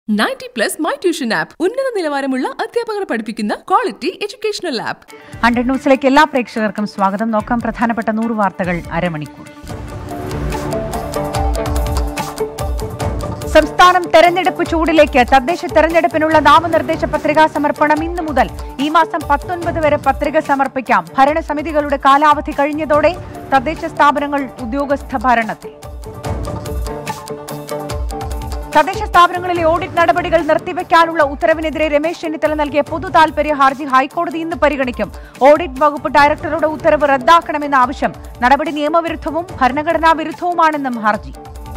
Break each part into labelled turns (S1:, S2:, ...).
S1: ninety plus my tuition app ഉന്നത നിലവാരമുള്ള അധ്യാപകർ പഠിപ്പിക്കുന്ന ക്വാളിറ്റി എഡ്യൂക്കേഷണൽ ആപ്പ്
S2: ഹൺഡ്രഡ് ന്യൂസിലേക്ക് എല്ലാ പ്രേക്ഷകർക്കും സ്വാഗതം നോക്കാം പ്രധാനപ്പെട്ട നൂറ് വാർത്തകൾ അരമണിക്കൂർ സംസ്ഥാനം തെരഞ്ഞെടുപ്പ് ചൂടിലേക്ക് തദ്ദേശ തെരഞ്ഞെടുപ്പിനുള്ള നാമനിർദ്ദേശ പത്രികാ സമർപ്പണം ഇന്നു മുതൽ ഈ മാസം പത്തൊൻപത് വരെ പത്രിക സമർപ്പിക്കാം ഭരണസമിതികളുടെ കാലാവധി കഴിഞ്ഞതോടെ തദ്ദേശ സ്ഥാപനങ്ങൾ ഉദ്യോഗസ്ഥ ഭരണത്തിൽ തദ്ദേശ സ്ഥാപനങ്ങളിലെ ഓഡിറ്റ് നടപടികൾ നിർത്തിവെക്കാനുള്ള ഉത്തരവിനെതിരെ രമേശ് ചെന്നിത്തല നൽകിയ പൊതു താൽപര്യ ഹർജി ഹൈക്കോടതി ഇന്ന് പരിഗണിക്കും ഓഡിറ്റ് വകുപ്പ് ഡയറക്ടറുടെ ഉത്തരവ് റദ്ദാക്കണമെന്ന ആവശ്യം നടപടി നിയമവിരുദ്ധവും ഭരണഘടനാ വിരുദ്ധവുമാണെന്നും ഹർജി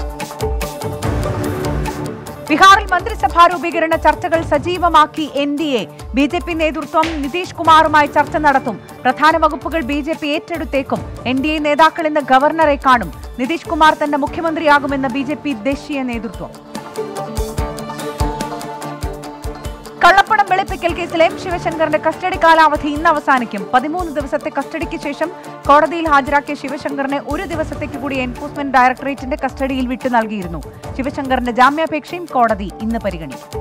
S2: ബീഹാറിൽ മന്ത്രിസഭാ രൂപീകരണ ചർച്ചകൾ സജീവമാക്കി N D A B J P നേതൃത്വം നിതീഷ് കുമാറുമായി ചർച്ച നടത്തും പ്രധാന വകുപ്പുകൾ ബി ജെ പി ഏറ്റെടുത്തേക്കും എൻ ഡി എ നേതാക്കൾ ഇന്ന് ഗവർണറെ കാണും നിതീഷ് കുമാർ തന്നെ മുഖ്യമന്ത്രിയാകുമെന്ന് ബി ജെ പി ദേശീയ നേതൃത്വം കള്ളപ്പണം വെളുപ്പിക്കൽ കേസിൽ എം ശിവശങ്കറിന്റെ കസ്റ്റഡി കാലാവധി ഇന്ന് അവസാനിക്കും പതിമൂന്ന് ദിവസത്തെ കസ്റ്റഡിക്ക് ശേഷം കോടതിയിൽ ഹാജരാക്കിയ ശിവശങ്കറിനെ ഒരു ദിവസത്തേക്ക് കൂടി എൻഫോഴ്സ്മെന്റ് ഡയറക്ടറേറ്റിന്റെ കസ്റ്റഡിയിൽ വിട്ടു നൽകിയിരുന്നു ശിവശങ്കറിന്റെ ജാമ്യാപേക്ഷയും കോടതി ഇന്ന് പരിഗണിക്കും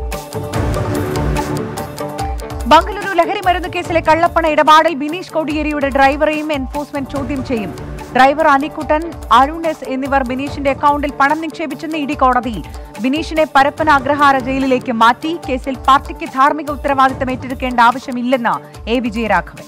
S2: ബംഗളൂരു ലഹരി മരുന്ന് കേസിലെ കള്ളപ്പണ ഇടപാടിൽ ബിനീഷ് കോടിയേരിയുടെ ഡ്രൈവറെയും എൻഫോഴ്സ്മെന്റ് ചോദ്യം ചെയ്യും ഡ്രൈവർ അനിക്കുട്ടൻ അരുൺ എസ് എന്നിവർ ബിനീഷിന്റെ അക്കൗണ്ടിൽ പണം നിക്ഷേപിച്ചെന്ന് ഇഡി കോടതിയിൽ ബിനീഷിനെ പരപ്പന അഗ്രഹാര ജയിലിലേക്ക് മാറ്റി കേസിൽ പാർട്ടിക്ക് ധാർമ്മിക ഉത്തരവാദിത്തം ഏറ്റെടുക്കേണ്ട ആവശ്യമില്ലെന്ന് എ വിജയരാഘവൻ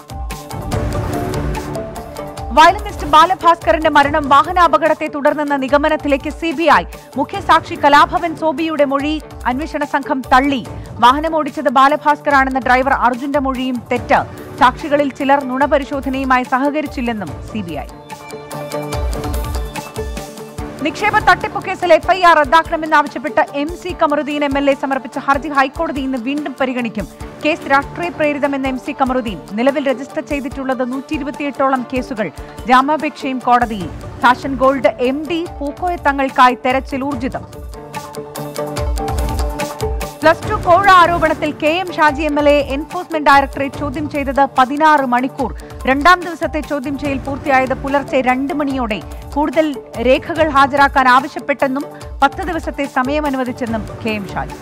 S2: വയലിനിസ്റ്റ് ബാലഭാസ്കറിന്റെ മരണം വാഹനാപകടത്തെ തുടർന്നെന്ന നിഗമനത്തിലേക്ക് സിബിഐ മുഖ്യസാക്ഷി കലാഭവൻ സോബിയുടെ മൊഴി അന്വേഷണ സംഘം തള്ളി വാഹനമോടിച്ചത് ബാലഭാസ്കറാണെന്ന ഡ്രൈവർ അർജുന്റെ മൊഴിയും തെറ്റ് സാക്ഷികളിൽ ചിലർ നുണപരിശോധനയുമായി സഹകരിച്ചില്ലെന്നും സിബിഐ നിക്ഷേപ തട്ടിപ്പ് കേസിൽ എഫ്ഐആർ റദ്ദാക്കണമെന്നാവശ്യപ്പെട്ട് M C Kamaruddin M L A സമർപ്പിച്ച ഹർജി ഹൈക്കോടതി ഇന്ന് വീണ്ടും പരിഗണിക്കും കേസ് രാഷ്ട്രീയ പ്രേരിതമെന്ന് എം സി കമറുദ്ദീൻ നിലവിൽ രജിസ്റ്റർ ചെയ്തിട്ടുള്ളത് നൂറ്റി ഇരുപത്തിയെട്ടോളം കേസുകൾ ജാമ്യാപേക്ഷയും കോടതിയിൽ fashion gold M D Pookoya തങ്ങൾക്കായി തെരച്ചിൽ ഊർജിതം പ്ലസ് ടു കോഴ ആരോപണത്തിൽ K M Shaji M L A enforcement directorate ചോദ്യം ചെയ്തത് പതിനാറ് മണിക്കൂർ രണ്ടാം ദിവസത്തെ ചോദ്യം ചെയ്യൽ പൂർത്തിയായത് പുലർച്ചെ രണ്ട് മണിയോടെ കൂടുതൽ രേഖകൾ ഹാജരാക്കാൻ ആവശ്യപ്പെട്ടെന്നും പത്ത് ദിവസത്തെ സമയം അനുവദിച്ചെന്നും കെ എം ഷാജി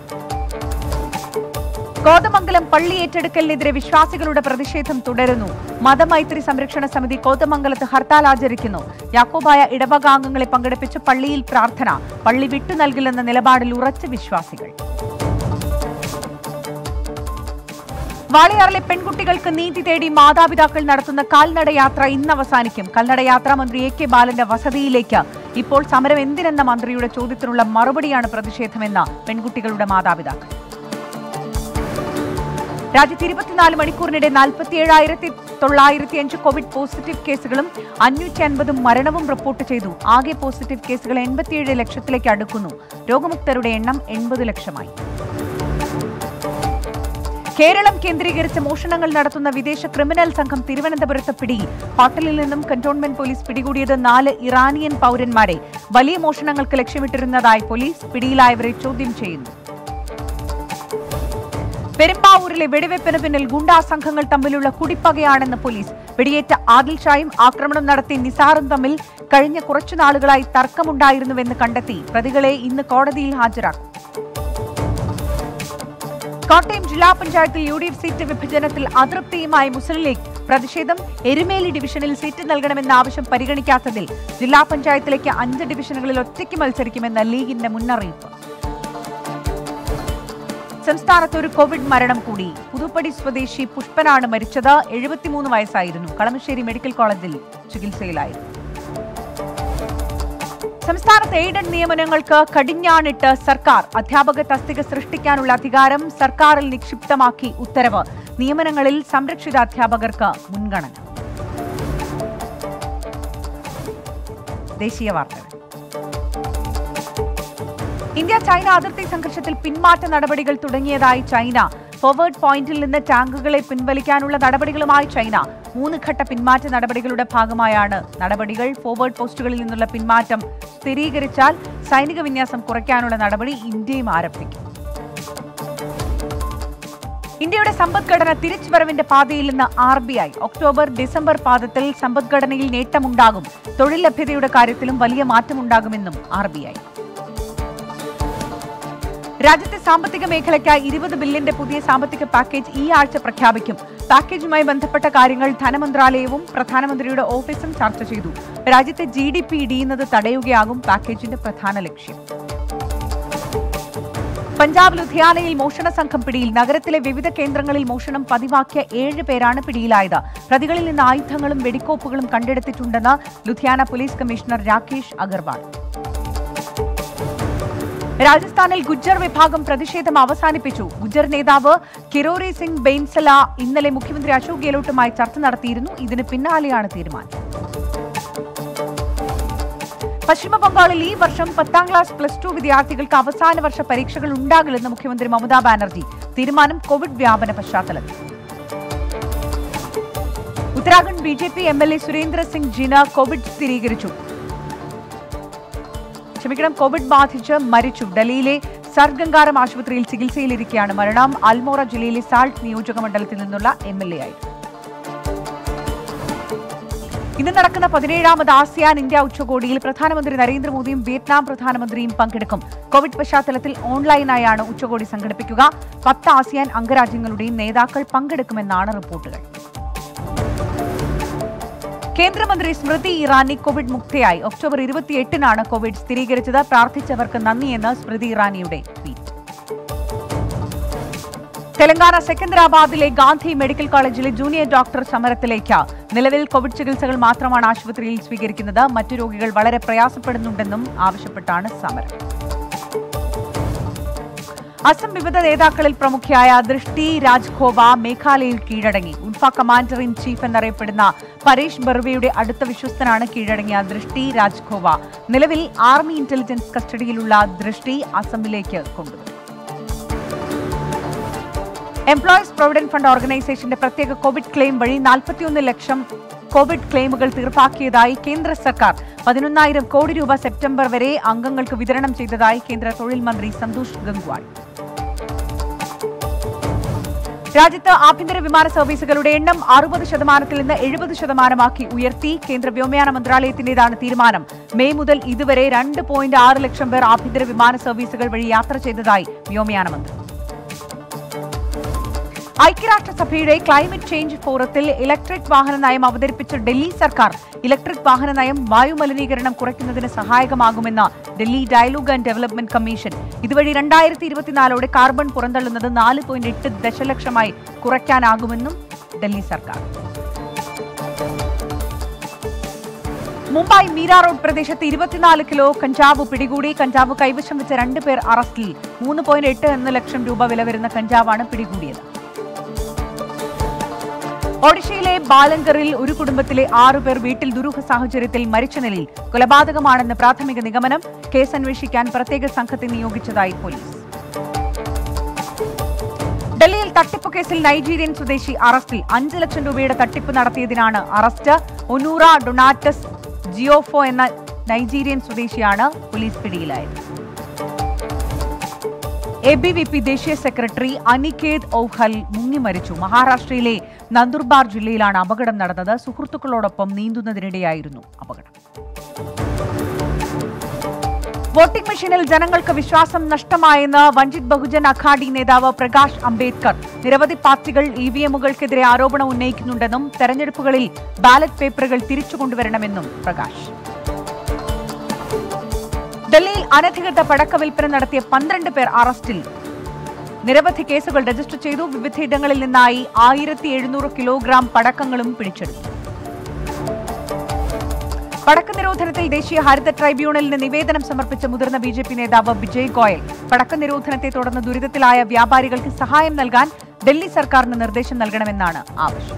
S2: കോതമംഗലം പള്ളി ഏറ്റെടുക്കലിനെതിരെ വിശ്വാസികളുടെ പ്രതിഷേധം തുടരുന്നു മതമൈത്രി സംരക്ഷണ സമിതി കോതമംഗലത്ത് ഹർത്താൽ ആചരിക്കുന്നു യാക്കോബായ ഇടവകാംഗങ്ങളെ പങ്കെടുപ്പിച്ച് പള്ളിയിൽ പ്രാർത്ഥന പള്ളി വിട്ടു നൽകില്ലെന്ന നിലപാടിൽ ഉറച്ച വിശ്വാസികൾ വാളയാറിലെ പെൺകുട്ടികൾക്ക് നീതി തേടി മാതാപിതാക്കൾ നടത്തുന്ന കാൽനടയാത്ര ഇന്ന് അവസാനിക്കും കാൽനടയാത്രാ മന്ത്രി എ കെ ബാലന്റെ വസതിയിലേക്ക് ഇപ്പോൾ സമരം എന്തിനെന്ന മന്ത്രിയുടെ ചോദ്യത്തിനുള്ള മറുപടിയാണ് പ്രതിഷേധമെന്ന പെൺകുട്ടികളുടെ മാതാപിതാക്കൾ രാജ്യത്ത് ഇരുപത്തിനാല് മണിക്കൂറിനിടെ നാൽപ്പത്തി ഏഴായിരത്തി തൊള്ളായിരത്തി അഞ്ച് കോവിഡ് പോസിറ്റീവ് കേസുകളും അഞ്ഞൂറ്റി അൻപതും മരണവും റിപ്പോർട്ട് ചെയ്തു ആകെ പോസിറ്റീവ് കേസുകൾ എൺപത്തിയേഴ് ലക്ഷത്തിലേക്ക് അടുക്കുന്നു രോഗമുക്തരുടെ എണ്ണം എൺപത് ലക്ഷമായി കേരളം കേന്ദ്രീകരിച്ച് മോഷണങ്ങൾ നടത്തുന്ന വിദേശ ക്രിമിനൽ സംഘം തിരുവനന്തപുരത്ത് പിടിയിൽ ഹോട്ടലിൽ നിന്നും കന്റോൺമെന്റ് പോലീസ് പിടികൂടിയത് നാല് ഇറാനിയൻ പൗരന്മാരെ വലിയ മോഷണങ്ങൾക്ക് ലക്ഷ്യമിട്ടിരുന്നതായി പോലീസ് പിടിയിലായവരെ ചോദ്യം ചെയ്യുന്നു പെരുമ്പാവൂരിലെ വെടിവെപ്പിന് പിന്നിൽ ഗുണ്ടാ സംഘങ്ങൾ തമ്മിലുള്ള കുടിപ്പകയാണെന്ന് പോലീസ് വെടിയേറ്റ ആദിൽ ഷായും ആക്രമണം നടത്തി നിസാറും തമ്മിൽ കഴിഞ്ഞ കുറച്ചു നാളുകളായി തർക്കമുണ്ടായിരുന്നുവെന്ന് കണ്ടെത്തി പ്രതികളെ ഇന്ന് കോടതിയിൽ ഹാജരാക്കും കോട്ടയം ജില്ലാ പഞ്ചായത്തിൽ യു ഡി എഫ് സീറ്റ് വിഭജനത്തിൽ അതൃപ്തിയുമായി മുസ്ലിം ലീഗ് പ്രതിഷേധം എരുമേലി ഡിവിഷനിൽ സീറ്റ് നൽകണമെന്ന ആവശ്യം പരിഗണിക്കാത്തതിൽ ജില്ലാ പഞ്ചായത്തിലേക്ക് അഞ്ച് ഡിവിഷനുകളിൽ ഒറ്റയ്ക്ക് മത്സരിക്കുമെന്ന ലീഗിന്റെ മുന്നറിയിപ്പ് സംസ്ഥാനത്ത് ഒരു കോവിഡ് മരണം കൂടി പുതുപ്പടി സ്വദേശി പുഷ്പനാണ് മരിച്ചത് എഴുപത്തിമൂന്ന് വയസ്സായിരുന്നു കളമശ്ശേരി മെഡിക്കൽ കോളേജിൽ ചികിത്സയിലായിരുന്നു സംസ്ഥാനത്ത് എയ്ഡഡ് നിയമനങ്ങൾക്ക് കടിഞ്ഞാണിട്ട് സർക്കാർ അധ്യാപക തസ്തിക സൃഷ്ടിക്കാനുള്ള അധികാരം സർക്കാരിൽ നിക്ഷിപ്തമാക്കി ഉത്തരവ് നിയമനങ്ങളിൽ സംരക്ഷിത അധ്യാപകർക്ക് മുൻഗണന ദേശീയ വാർത്തകൾ ഇന്ത്യ ചൈന അതിർത്തി സംഘർഷത്തിൽ പിന്മാറ്റ നടപടികൾ തുടങ്ങിയതായി ചൈന ഫോർവേഡ് പോയിന്റിൽ നിന്ന് ടാങ്കുകളെ പിൻവലിക്കാനുള്ള നടപടികളുമായി ചൈന മൂന്ന് ഘട്ട പിന്മാറ്റ നടപടികളുടെ ഭാഗമായാണ് നടപടികൾ ഫോർവേഡ് പോസ്റ്റുകളിൽ നിന്നുള്ള പിന്മാറ്റം സ്ഥിരീകരിച്ചാൽ സൈനിക വിന്യാസം കുറയ്ക്കാനുള്ള നടപടി ഇന്ത്യയും ആരംഭിക്കും ഇന്ത്യയുടെ സമ്പദ്ഘടന തിരിച്ചുവരവിന്റെ പാതയിൽ നിന്ന് R B I October December പാദത്തിൽ സമ്പദ്ഘടനയിൽ നേട്ടമുണ്ടാകും തൊഴിൽ ലഭ്യതയുടെ കാര്യത്തിലും വലിയ മാറ്റമുണ്ടാകുമെന്നും ആർ ബി ഐ രാജ്യത്തെ സാമ്പത്തിക മേഖലയ്ക്കായി ഇരുപത് ബില്യന്റെ പുതിയ സാമ്പത്തിക പാക്കേജ് ഈ ആഴ്ച പ്രഖ്യാപിക്കും പാക്കേജുമായി ബന്ധപ്പെട്ട കാര്യങ്ങൾ ധനമന്ത്രാലയവും പ്രധാനമന്ത്രിയുടെ ഓഫീസും ചർച്ച ചെയ്തു രാജ്യത്തെ ജി ഡി പി ഇടിയുന്നത് തടയുകയാകും പാക്കേജിന്റെ പ്രധാന ലക്ഷ്യം പഞ്ചാബ് ലുധിയാനയിൽ മോഷണ സംഘം പിടിയിൽ നഗരത്തിലെ വിവിധ കേന്ദ്രങ്ങളിൽ മോഷണം പതിവാക്കിയ ഏഴ് പേരാണ് പിടിയിലായത് പ്രതികളിൽ നിന്ന് ആയുധങ്ങളും വെടിക്കോപ്പുകളും കണ്ടെടുത്തിട്ടുണ്ടെന്ന് ലുധിയാന പോലീസ് കമ്മീഷണർ രാകേഷ് അഗർവാൾ രാജസ്ഥാനിൽ ഗുജ്ജർ വിഭാഗം പ്രതിഷേധം അവസാനിപ്പിച്ചു ഗുജ്ജർ നേതാവ് കിരോറി സിംഗ് ബെയിൻസല ഇന്നലെ മുഖ്യമന്ത്രി അശോക് ഗെഹ്ലോട്ടുമായി ചർച്ച നടത്തിയിരുന്നു ഇതിന് പിന്നാലെയാണ് തീരുമാനം പശ്ചിമ ബംഗാളിൽ ഈ വർഷം പത്താം ക്ലാസ് പ്ലസ് ടു വിദ്യാർത്ഥികൾക്ക് അവസാന വർഷ പരീക്ഷകൾ ഉണ്ടാകില്ലെന്ന് മുഖ്യമന്ത്രി മമതാ ബാനർജി തീരുമാനം കോവിഡ് വ്യാപന പശ്ചാത്തലത്തിൽ Uttarakhand B J P M L A Surendra Singh Jina Covid സ്ഥിരീകരിച്ചു ക്ഷമിക്കണം കോവിഡ് ബാധിച്ച് മരിച്ചു ഡൽഹിയിലെ സർഗംഗാരം ആശുപത്രിയിൽ ചികിത്സയിലിരിക്കെയാണ് മരണം അൽമോറ ജില്ലയിലെ സാൾട്ട് നിയോജക മണ്ഡലത്തിൽ നിന്നുള്ള എം എൽ എ ആയിരുന്നു ഇന്ന് നടക്കുന്ന പതിനേഴാമത് ആസിയാൻ ഇന്ത്യ ഉച്ചകോടിയിൽ പ്രധാനമന്ത്രി നരേന്ദ്രമോദിയും വിയറ്റ്നാം പ്രധാനമന്ത്രിയും പങ്കെടുക്കും കോവിഡ് പശ്ചാത്തലത്തിൽ ഓൺലൈനായാണ് ഉച്ചകോടി സംഘടിപ്പിക്കുക പത്ത് ആസിയാൻ അംഗരാജ്യങ്ങളുടെയും നേതാക്കൾ പങ്കെടുക്കുമെന്നാണ് റിപ്പോർട്ടുകൾ കേന്ദ്രമന്ത്രി സ്മൃതി ഇറാനി കോവിഡ് മുക്തയായി ഒക്ടോബർ ഇരുപത്തിയെട്ടിനാണ് കോവിഡ് സ്ഥിരീകരിച്ചത് പ്രാർത്ഥിച്ചവർക്ക് നന്ദിയെന്ന് സ്മൃതി ഇറാനിയുടെ ട്വീറ്റ് തെലങ്കാന സെക്കന്ദരാബാദിലെ ഗാന്ധി മെഡിക്കൽ കോളേജിലെ ജൂനിയർ ഡോക്ടർ സമരത്തിലേക്ക് നിലവിൽ കോവിഡ് ചികിത്സകൾ മാത്രമാണ് ആശുപത്രിയിൽ സ്വീകരിക്കുന്നത് മറ്റു രോഗികൾ വളരെ പ്രയാസപ്പെടുന്നുണ്ടെന്നും ആവശ്യപ്പെട്ടാണ് സമരം അസം വിവിധ നേതാക്കളിൽ പ്രമുഖയായ ദൃഷ്ടി രാജ്ഖോവ മേഘാലയയിൽ കീഴടങ്ങി ഉൾഫ കമാൻഡർ ഇൻ ചീഫ് എന്നറിയപ്പെടുന്ന പരേഷ് ബർവയുടെ അടുത്ത വിശ്വസ്തനാണ് കീഴടങ്ങിയ ദൃഷ്ടി രാജ്ഖോവ നിലവിൽ ആർമി ഇന്റലിജൻസ് കസ്റ്റഡിയിലുള്ള ദൃഷ്ടി അസമിലേക്ക് കൊണ്ടുവരും എംപ്ലോയീസ് പ്രൊവിഡന്റ് ഫണ്ട് ഓർഗനൈസേഷന്റെ പ്രത്യേക കോവിഡ് ക്ലെയിം വഴി നാൽപ്പത്തിയൊന്ന് ലക്ഷം കോവിഡ് ക്ലെയിമുകൾ തീർപ്പാക്കിയതായി കേന്ദ്ര സർക്കാർ പതിനൊന്നായിരം കോടി രൂപ സെപ്റ്റംബർ വരെ അംഗങ്ങൾക്ക് വിതരണം ചെയ്തതായി കേന്ദ്ര തൊഴിൽ മന്ത്രി സന്തോഷ് ഗംഗ്വാൾ രാജ്യത്ത് ആഭ്യന്തര വിമാന സർവീസുകളുടെ എണ്ണം അറുപത് ശതമാനത്തിൽ നിന്ന് എഴുപത് ശതമാനമാക്കി ഉയർത്തി കേന്ദ്ര വ്യോമയാന മന്ത്രാലയത്തിന്റേതാണ് തീരുമാനം മെയ് മുതൽ ഇതുവരെ രണ്ട് പോയിന്റ് ആറ് ലക്ഷം പേർ ആഭ്യന്തര വിമാന സർവീസുകൾ വഴി യാത്ര ചെയ്തതായി വ്യോമയാന മന്ത്രി ഐക്യരാഷ്ട്രസഭയുടെ ക്ലൈമറ്റ് ചേഞ്ച് ഫോറത്തിൽ ഇലക്ട്രിക് വാഹന നയം അവതരിപ്പിച്ച ഡൽഹി സർക്കാർ ഇലക്ട്രിക് വാഹന നയം വായുമലിനീകരണം കുറയ്ക്കുന്നതിന് സഹായകമാകുമെന്ന് Delhi dialogue and development commission ഇതുവഴി രണ്ടായിരത്തി ഇരുപത്തിനാലോടെ കാർബൺ പുറന്തള്ളുന്നത് നാല് പോയിന്റ് എട്ട് ദശലക്ഷമായി കുറയ്ക്കാനാകുമെന്നും ഡൽഹി സർക്കാർ മുംബൈ മീര റോഡ് പ്രദേശത്ത് ഇരുപത്തിനാല് കിലോ കഞ്ചാവ് പിടികൂടി കഞ്ചാവ് കൈവശം വെച്ച രണ്ട് പേർ അറസ്റ്റിൽ മൂന്ന് പോയിന്റ് എട്ട് എന്ന ലക്ഷം രൂപ വില വരുന്ന കഞ്ചാവാണ് പിടികൂടിയത് ഒഡീഷയിലെ ബാലങ്കറിൽ ഒരു കുടുംബത്തിലെ ആറുപേർ വീട്ടിൽ ദുരൂഹ സാഹചര്യത്തിൽ മരിച്ച നിലയിൽ കൊലപാതകമാണെന്ന് പ്രാഥമിക നിഗമനം കേസ് അന്വേഷിക്കാൻ പ്രത്യേക സംഘത്തെ നിയോഗിച്ചതായി പോലീസ് ഡൽഹിയിൽ തട്ടിപ്പ് കേസിൽ നൈജീരിയൻ സ്വദേശി അറസ്റ്റിൽ അഞ്ച് ലക്ഷം രൂപയുടെ തട്ടിപ്പ് നടത്തിയതിനാണ് അറസ്റ്റ് ഒനൂറ ഡൊണാറ്റസ് ജിയോഫോ എന്ന നൈജീരിയൻ സ്വദേശിയാണ് പോലീസ് പിടിയിലായത് എ ബി വി പി ദേശീയ സെക്രട്ടറി അനികേത് ഔഹൽ മുങ്ങി മരിച്ചു മഹാരാഷ്ട്രയിലെ നന്ദുർബാർ ജില്ലയിലാണ് അപകടം നടന്നത് സുഹൃത്തുക്കളോടൊപ്പം നീന്തുന്നതിനിടെയായിരുന്നു അപകടം വോട്ടിംഗ് മെഷീനിൽ ജനങ്ങൾക്ക് വിശ്വാസം നഷ്ടമായെന്ന് വഞ്ചിത് ബഹുജൻ അഘാഡി നേതാവ് പ്രകാശ് അംബേദ്കർ നിരവധി പാർട്ടികൾ ഇ വി എമ്മുകൾക്കെതിരെ ആരോപണം ഉന്നയിക്കുന്നുണ്ടെന്നും തെരഞ്ഞെടുപ്പുകളിൽ ബാലറ്റ് പേപ്പറുകൾ തിരിച്ചു കൊണ്ടുവരണമെന്നും പ്രകാശ് ഡൽഹിയിൽ അനധികൃത പടക്ക വിൽപ്പന നടത്തിയ പന്ത്രണ്ട് പേർ അറസ്റ്റിൽ നിരവധി കേസുകൾ രജിസ്റ്റർ ചെയ്തു വിവിധയിടങ്ങളിൽ നിന്നായി ആയിരത്തി എഴുന്നൂറ് കിലോഗ്രാം പടക്കങ്ങളും പിടിച്ചെടുത്തു പടക്ക നിരോധനത്തിൽ ദേശീയ ഹരിത ട്രൈബ്യൂണലിന് നിവേദനം സമർപ്പിച്ച മുതിർന്ന ബി ജെ പി നേതാവ് വിജയ് ഗോയൽ പടക്ക നിരോധനത്തെ തുടർന്ന് ദുരിതത്തിലായ വ്യാപാരികൾക്ക് സഹായം നൽകാൻ ഡൽഹി സർക്കാരിന് നിർദ്ദേശം നൽകണമെന്നാണ് ആവശ്യം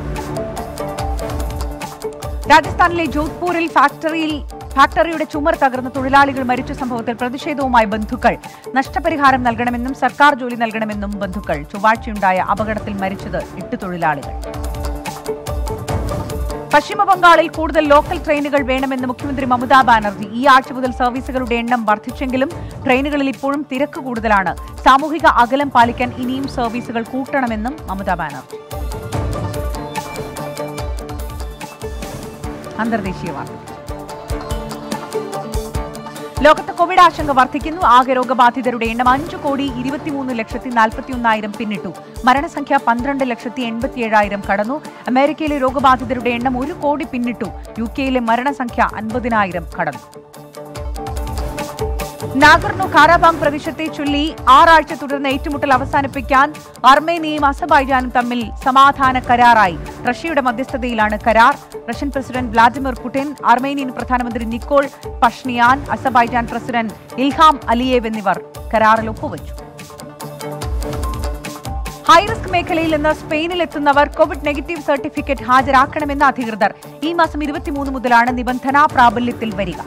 S2: രാജസ്ഥാനിലെ ജോധ്പൂരിൽ ഫാക്ടറിയിൽ ഫാക്ടറിയുടെ ചുമർ തകർന്ന് തൊഴിലാളികൾ മരിച്ച സംഭവത്തിൽ പ്രതിഷേധവുമായി ബന്ധുക്കൾ നഷ്ടപരിഹാരം നൽകണമെന്നും സർക്കാർ ജോലി നൽകണമെന്നും ബന്ധുക്കൾ ചൊവ്വാഴ്ചയുണ്ടായ അപകടത്തിൽ മരിച്ചത് എട്ട് തൊഴിലാളികൾ പശ്ചിമ ബംഗാളിൽ കൂടുതൽ ലോക്കൽ ട്രെയിനുകൾ വേണമെന്ന് മുഖ്യമന്ത്രി മമതാ ബാനർജി ഈ ആഴ്ച മുതൽ സർവീസുകളുടെ എണ്ണം വർദ്ധിച്ചെങ്കിലും ട്രെയിനുകളിൽ ഇപ്പോഴും തിരക്ക് കൂടുതലാണ് സാമൂഹിക അകലം പാലിക്കാൻ ഇനിയും സർവീസുകൾ കൂട്ടണമെന്നും മമതാ ബാനർജി അന്തർദേശീയ വാർത്ത ലോകത്ത് കോവിഡ് ആശങ്ക വർദ്ധിക്കുന്നു ആകെ രോഗബാധിതരുടെ എണ്ണം അഞ്ചു കോടി ഇരുപത്തിമൂന്ന് ലക്ഷത്തി നാൽപ്പത്തിയൊന്നായിരം പിന്നിട്ടു മരണസംഖ്യ പന്ത്രണ്ട് ലക്ഷത്തി എൺപത്തിയേഴായിരം കടന്നു അമേരിക്കയിലെ രോഗബാധിതരുടെ എണ്ണം ഒരു കോടി പിന്നിട്ടു യു കെയിലെ മരണസംഖ്യ അൻപതിനായിരം കടന്നു നാഗർണോ കാരാബാങ് പ്രവിശ്യത്തെ ചൊല്ലി ആറാഴ്ച തുടർന്ന് ഏറ്റുമുട്ടൽ അവസാനിപ്പിക്കാൻ അർമേനിയയും അസബൈജാനും തമ്മിൽ സമാധാന കരാറായി റഷ്യയുടെ മധ്യസ്ഥതയിലാണ് കരാർ Russian president Vladimir Putin Armenian പ്രധാനമന്ത്രി Nikol Pashinyan Azerbaijan president Ilham Aliyev എന്നിവർ കരാറിൽ ഒപ്പുവച്ചു ഹൈറിസ്ക് മേഖലയിൽ നിന്ന് സ്പെയിനിൽ എത്തുന്നവർ കോവിഡ് നെഗറ്റീവ് സർട്ടിഫിക്കറ്റ് ഹാജരാക്കണമെന്ന് അധികൃതർ ഈ മാസം ഇരുപത്തിമൂന്ന് മുതലാണ് നിബന്ധന പ്രാബല്യത്തിൽ വരിക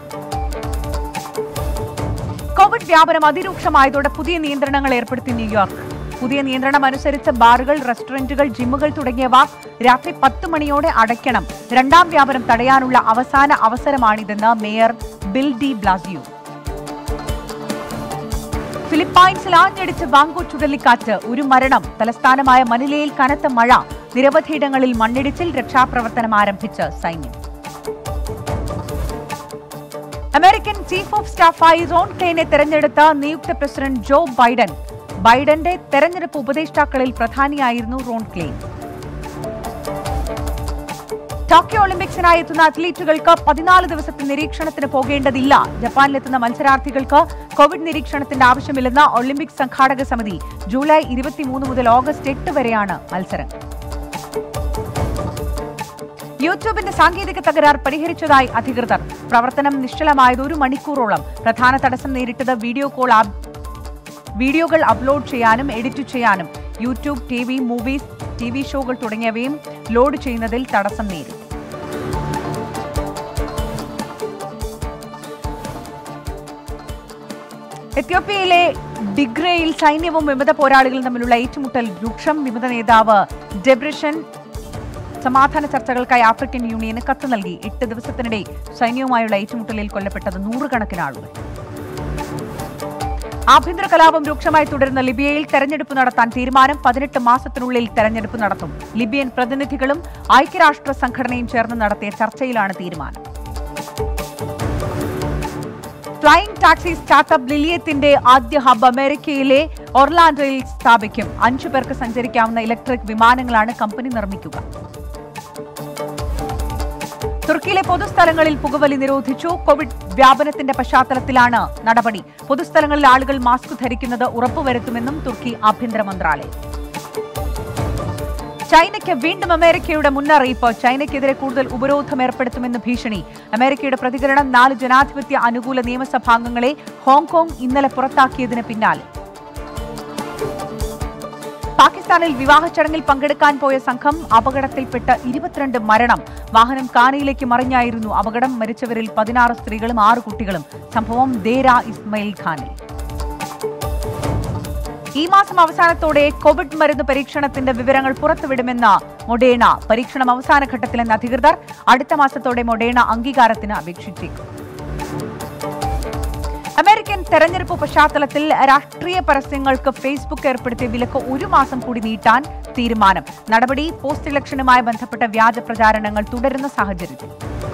S2: കോവിഡ് വ്യാപനം അതിരൂക്ഷമായതോടെ പുതിയ നിയന്ത്രണങ്ങൾ ഏർപ്പെടുത്തി ന്യൂയോർക്ക് പുതിയ നിയന്ത്രണം അനുസരിച്ച് ബാറുകൾ റെസ്റ്റോറന്റുകൾ ജിമ്മുകൾ തുടങ്ങിയവ രാത്രി പത്ത് മണിയോടെ അടയ്ക്കണം രണ്ടാം വ്യാപനം തടയാനുള്ള അവസാന അവസരമാണിതെന്ന് മേയർ ബിൽ ഡി ബ്ലാസിയോ ഫിലിപ്പൈൻസിൽ ആഞ്ഞടിച്ച് ബാങ്കോ ചുഴലിക്കാറ്റ് ഒരു മരണം തലസ്ഥാനമായ മനിലയിൽ കനത്ത മഴ നിരവധിയിടങ്ങളിൽ മണ്ണിടിച്ചിൽ രക്ഷാപ്രവർത്തനം ആരംഭിച്ച് സൈന്യം അമേരിക്കൻ ചീഫ് ഓഫ് സ്റ്റാഫായി റോൺ ക്ലെയിനെ തെരഞ്ഞെടുത്ത നിയുക്ത പ്രസിഡന്റ് ജോ ബൈഡൻ ബൈഡന്റെ തെരഞ്ഞെടുപ്പ് ഉപദേഷ്ടാക്കളിൽ പ്രധാനിയായിരുന്നു റോൺ ക്ലെയിൻ ടോക്കിയോ ഒളിമ്പിക്സിനായി എത്തുന്ന അത്ലീറ്റുകൾക്ക് പതിനാല് ദിവസത്തെ നിരീക്ഷണത്തിന് പോകേണ്ടതില്ല ജപ്പാനിലെത്തുന്ന മത്സരാർത്ഥികൾക്ക് കോവിഡ് നിരീക്ഷണത്തിന്റെ ആവശ്യമില്ലെന്ന് ഒളിമ്പിക്സ് സംഘാടക സമിതി ജൂലൈ ഇരുപത്തിമൂന്ന് മുതൽ ഓഗസ്റ്റ് എട്ട് വരെയാണ് മത്സരം യൂട്യൂബിന്റെ സാങ്കേതിക തകരാർ പരിഹരിച്ചതായി അധികൃതർ പ്രവർത്തനം നിശ്ചലമായത് ഒരു മണിക്കൂറോളം പ്രധാന തടസ്സം നേരിട്ടത് വീഡിയോ കോൾ ആപ്- വീഡിയോകൾ അപ്ലോഡ് ചെയ്യാനും എഡിറ്റ് ചെയ്യാനും YouTube T V movies T V ഷോകൾ തുടങ്ങിയവയും ലോഡ് ചെയ്യുന്നതിൽ തടസ്സം നേരിട്ടു എത്യോപ്യയിലെ ഡിഗ്രയിൽ സൈന്യവും വിമത പോരാളികളും തമ്മിലുള്ള ഏറ്റുമുട്ടൽ രൂക്ഷം വിമത നേതാവ് ഡെബ്രിഷൻ സമാധാന ചർച്ചകൾക്കായി ആഫ്രിക്കൻ യൂണിയന് കത്ത് നൽകി എട്ട് ദിവസത്തിനിടെ സൈന്യവുമായുള്ള ഏറ്റുമുട്ടലിൽ കൊല്ലപ്പെട്ടത് നൂറുകണക്കിന് ആളുകൾ ആഭ്യന്തര കലാപം രൂക്ഷമായി തുടരുന്ന ലിബിയയിൽ തെരഞ്ഞെടുപ്പ് നടത്താൻ തീരുമാനം പതിനെട്ട് മാസത്തിനുള്ളിൽ തെരഞ്ഞെടുപ്പ് നടത്തും ലിബിയൻ പ്രതിനിധികളും ഐക്യരാഷ്ട്ര സംഘടനയും ചേർന്ന് നടത്തിയ ചർച്ചയിലാണ് തീരുമാനം ഫ്ലൈയിംഗ് ടാക്സി സ്റ്റാർട്ടപ്പ് ലിലിയത്തിന്റെ ആദ്യ ഹബ് അമേരിക്കയിലെ ഒർലാൻഡോയിൽ സ്ഥാപിക്കും അഞ്ചു പേർക്ക് സഞ്ചരിക്കാവുന്ന ഇലക്ട്രിക് വിമാനങ്ങളാണ് കമ്പനി നിർമ്മിക്കുക തുർക്കിയിലെ പൊതുസ്ഥലങ്ങളിൽ പുകവലി നിരോധിച്ചു കോവിഡ് വ്യാപനത്തിന്റെ പശ്ചാത്തലത്തിലാണ് നടപടി പൊതുസ്ഥലങ്ങളിൽ ആളുകൾ മാസ്ക് ധരിക്കുന്നത് ഉറപ്പുവരുത്തുമെന്നും തുർക്കി ആഭ്യന്തര മന്ത്രാലയം ചൈനയ്ക്ക് വീണ്ടും അമേരിക്കയുടെ മുന്നറിയിപ്പ് ചൈനയ്ക്കെതിരെ കൂടുതൽ ഉപരോധം ഏർപ്പെടുത്തുമെന്ന് ഭീഷണി അമേരിക്കയുടെ പ്രതികരണം നാല് ജനാധിപത്യ അനുകൂല നിയമസഭാംഗങ്ങളെ ഹോങ്കോങ് ഇന്നലെ പുറത്താക്കിയതിന് പിന്നാലെ പാകിസ്ഥാനിൽ വിവാഹ ചടങ്ങിൽ പങ്കെടുക്കാൻ പോയ സംഘം അപകടത്തിൽപ്പെട്ട് ഇരുപത്തിരണ്ട് മരണം വാഹനം കാനയിലേക്ക് മറിഞ്ഞായിരുന്നു അപകടം മരിച്ചവരിൽ പതിനാറ് സ്ത്രീകളും ആറ് കുട്ടികളും സംഭവം ദേര ഇസ്മയിൽ ഖാനിൽ ഈ മാസം അവസാനത്തോടെ കോവിഡ് മരുന്ന് പരീക്ഷണത്തിന്റെ വിവരങ്ങൾ പുറത്തുവിടുമെന്ന് മൊഡേണ പരീക്ഷണം അവസാന ഘട്ടത്തിലെന്ന് അധികൃതർ അടുത്ത മാസത്തോടെ മൊഡേണ അംഗീകാരത്തിന് അപേക്ഷിച്ചേക്കും അമേരിക്കൻ തെരഞ്ഞെടുപ്പ് പശ്ചാത്തലത്തിൽ രാഷ്ട്രീയ പരസ്യങ്ങൾക്ക് ഫേസ്ബുക്ക് ഏർപ്പെടുത്തിയ വിലക്ക് ഒരു മാസം കൂടി നീട്ടാൻ തീരുമാനം നടപടി പോസ്റ്റ് ഇലക്ഷനുമായി ബന്ധപ്പെട്ട വ്യാജ പ്രചാരണങ്ങൾ തുടരുന്ന സാഹചര്യത്തിൽ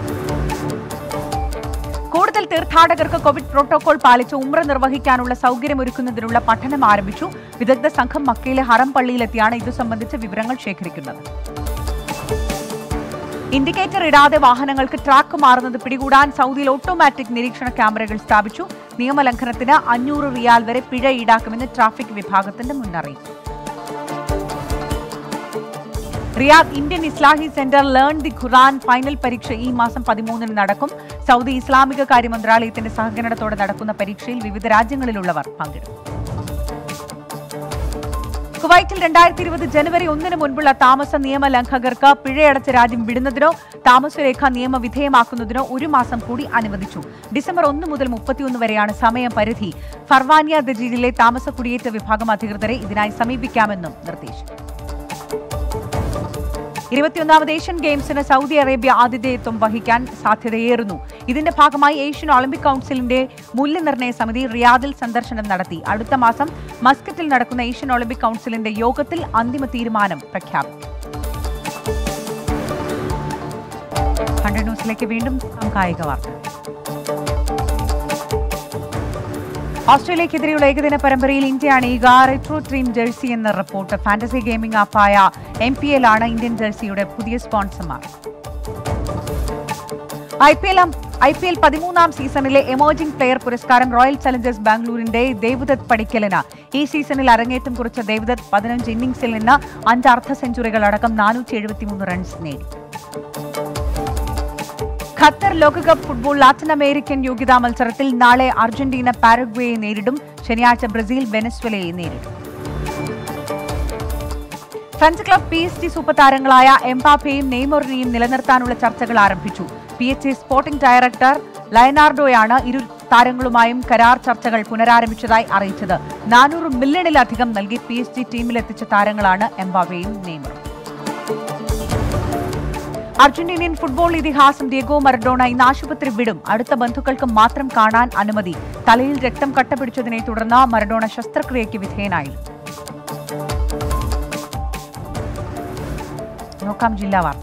S2: കൂടുതൽ തീർത്ഥാടകർക്ക് കോവിഡ് പ്രോട്ടോകോൾ പാലിച്ച് ഉമ്ര നിർവഹിക്കാനുള്ള സൗകര്യമൊരുക്കുന്നതിനുള്ള പഠനം ആരംഭിച്ചു വിദഗ്ധ സംഘം മക്കയിലെ ഹറം പള്ളിയിലെത്തിയാണ് ഇതു സംബന്ധിച്ച വിവരങ്ങൾ ശേഖരിക്കുന്നത് ഇൻഡിക്കേറ്റർ ഇടാതെ വാഹനങ്ങൾക്ക് ട്രാക്ക് മാറുന്നത് പിടികൂടാൻ സൗദിയിൽ ഓട്ടോമാറ്റിക് നിരീക്ഷണ ക്യാമറകൾ സ്ഥാപിച്ചു നിയമലംഘനത്തിന് അഞ്ഞൂറ് റിയാൽ വരെ പിഴ ഈടാക്കുമെന്ന് ട്രാഫിക് വിഭാഗത്തിന്റെ മുന്നറിയിപ്പ് Riyadh Indian Islahi center learn the Quran final പരീക്ഷ ഈ മാസം പതിമൂന്നിന് നടക്കും സൗദി ഇസ്ലാമിക കാര്യ മന്ത്രാലയത്തിന്റെ സഹകരണത്തോടെ നടക്കുന്ന പരീക്ഷയിൽ വിവിധ രാജ്യങ്ങളിലുള്ളവർ പങ്കെടുക്കും കുവൈറ്റിൽ രണ്ടായിരത്തി ഇരുപത് ജനുവരി ഒന്നിന് മുൻപുള്ള താമസ നിയമ ലംഘകർക്ക് പിഴയടച്ച രാജ്യം വിടുന്നതിനോ താമസരേഖ നിയമവിധേയമാക്കുന്നതിനോ ഒരു മാസം കൂടി അനുവദിച്ചു ഡിസംബർ ഒന്ന് മുതൽ മുപ്പത്തിയൊന്ന് വരെയാണ് സമയപരിധി ഫർവാനിയ ദജീലിലെ താമസ കുടിയേറ്റ വിഭാഗം അധികൃതരെ ഇതിനായി സമീപിക്കാമെന്നും നിർദ്ദേശം ഇരുപത്തിയൊന്നാമത് ഏഷ്യൻ ഗെയിംസിന് സൗദി അറേബ്യ ആതിഥേയത്വം വഹിക്കാൻ സാധ്യതയേറുന്നു ഇതിന്റെ ഭാഗമായി ഏഷ്യൻ ഒളിമ്പിക് കൌൺസിലിന്റെ മൂല്യനിർണ്ണയ സമിതി റിയാദിൽ സന്ദർശനം നടത്തി അടുത്ത മാസം മസ്കറ്റിൽ നടക്കുന്ന ഏഷ്യൻ ഒളിമ്പിക് കൌൺസിലിന്റെ യോഗത്തിൽ അന്തിമ തീരുമാനം പ്രഖ്യാപിക്കും ഹൺഡ്രഡ് ന്യൂസിലേക്ക് വീണ്ടും കായിക വാർത്തകൾ ഓസ്ട്രേലിയക്കെതിരെയുള്ള ഏകദിന പരമ്പരയിൽ ഇന്ത്യയാണ് ഈ റെട്രോ ടീം ജേഴ്സി എന്ന റിപ്പോർട്ട് ഫാന്റസി ഗെയിമിംഗ് ആപ്പായ എം പി എൽ ആണ് ഇന്ത്യൻ ജേഴ്സിയുടെ പുതിയ സ്പോൺസർമാർ I P L I P L പതിമൂന്നാം സീസണിലെ എമേർജിംഗ് പ്ലെയർ പുരസ്കാരം റോയൽ ചലഞ്ചേഴ്സ് ബാംഗ്ലൂരിന്റെ ദേവദത്ത് പടിക്കലിന് ഈ സീസണിൽ അരങ്ങേറ്റം കുറിച്ച ദേവദത്ത് പതിനഞ്ച് ഇന്നിംഗ്സിൽ നിന്ന് അഞ്ച് അർദ്ധ സെഞ്ചുറികൾ അടക്കം നാനൂറ്റി എഴുപത്തിമൂന്ന് റൺസ് നേടി ഖത്തർ ലോകകപ്പ് ഫുട്ബോൾ ലാറ്റിൻ അമേരിക്കൻ യോഗ്യതാ മത്സരത്തിൽ നാളെ അർജന്റീന പാരഗ്വേയെ നേരിടും ശനിയാഴ്ച ബ്രസീൽ വെനസ്വലയെ നേരിടും French club P S G super താരങ്ങളായ എംപാപ്പയും നെയ്മറിനെയും നിലനിർത്താനുള്ള ചർച്ചകൾ ആരംഭിച്ചു P H G sporting director ലയനാർഡോയാണ് ഇരു താരങ്ങളുമായും കരാർ ചർച്ചകൾ പുനരാരംഭിച്ചതായി അറിയിച്ചത് നാനൂറ് മില്യണിലധികം നൽകി പി എസ് ജി ടീമിലെത്തിച്ച താരങ്ങളാണ് എംബാപ്പയും നെയ്മറും അർജന്റീനിയൻ ഫുട്ബോൾ ഇതിഹാസം ഡിയഗോ മറഡോണ ഇന്ന് ആശുപത്രി വിടും അടുത്ത ബന്ധുക്കൾക്ക് മാത്രം കാണാൻ അനുമതി തലയിൽ രക്തം കട്ടപിടിച്ചതിനെ തുടർന്ന് മറഡോണ ശസ്ത്രക്രിയയ്ക്ക് വിധേയനായി നോക്കാം ജില്ലാ വാർത്തകൾ